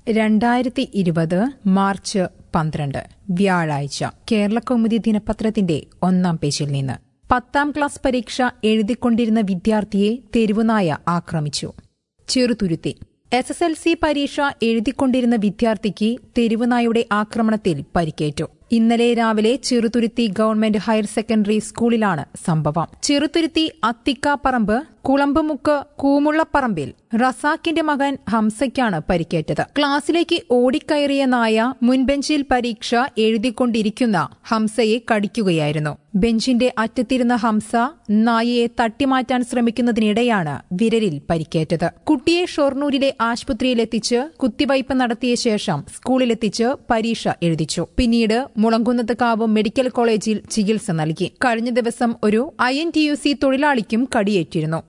രണ്ടായിരത്തി ഇരുപത് മാർച്ച് പന്ത്രണ്ട് വ്യാഴാഴ്ച കേരളകൗമുദി ദിനപത്രത്തിന്റെ ഒന്നാം പേജിൽ നിന്ന് പത്താം ക്ലാസ് പരീക്ഷ എഴുതിക്കൊണ്ടിരുന്ന വിദ്യാർത്ഥിയെ തെരുവുനായ ആക്രമിച്ചു Cheruthuruthy S S L C പരീക്ഷ എഴുതിക്കൊണ്ടിരുന്ന വിദ്യാർത്ഥിക്ക് തെരുവുനായുടെ ആക്രമണത്തിൽ പരിക്കേറ്റു ഇന്നലെ രാവിലെ ചെറുതുരുത്തി ഗവൺമെന്റ് ഹയർ സെക്കൻഡറി സ്കൂളിലാണ് സംഭവം ചെറുതുരുത്തി അത്തിക്കാപ്പറമ്പ് കുളമ്പുമുക്ക് കൂമുള്ളപ്പറമ്പിൽ റസാക്കിന്റെ മകൻ ഹംസയ്ക്കാണ് പരിക്കേറ്റത് ക്ലാസ്സിലേക്ക് ഓടിക്കയറിയ നായ മുൻബെഞ്ചിൽ പരീക്ഷ എഴുതിക്കൊണ്ടിരിക്കുന്ന ഹംസയെ കടിക്കുകയായിരുന്നു ബെഞ്ചിന്റെ അറ്റത്തിരുന്ന ഹംസ നായയെ തട്ടിമാറ്റാൻ ശ്രമിക്കുന്നതിനിടെയാണ് വിരലിൽ പരിക്കേറ്റത് കുട്ടിയെ ഷൊർണൂരിലെ ആശുപത്രിയിലെത്തിച്ച് കുത്തിവയ്പ് നടത്തിയ ശേഷം സ്കൂളിലെത്തിച്ച് പരീക്ഷ എഴുതിച്ചു പിന്നീട് മുളങ്കുന്നത്ത് കാവ് മെഡിക്കൽ കോളേജിൽ ചികിത്സ നൽകി കഴിഞ്ഞ ദിവസം ഒരു I N T U C തൊഴിലാളിക്കും കടിയേറ്റിരുന്നു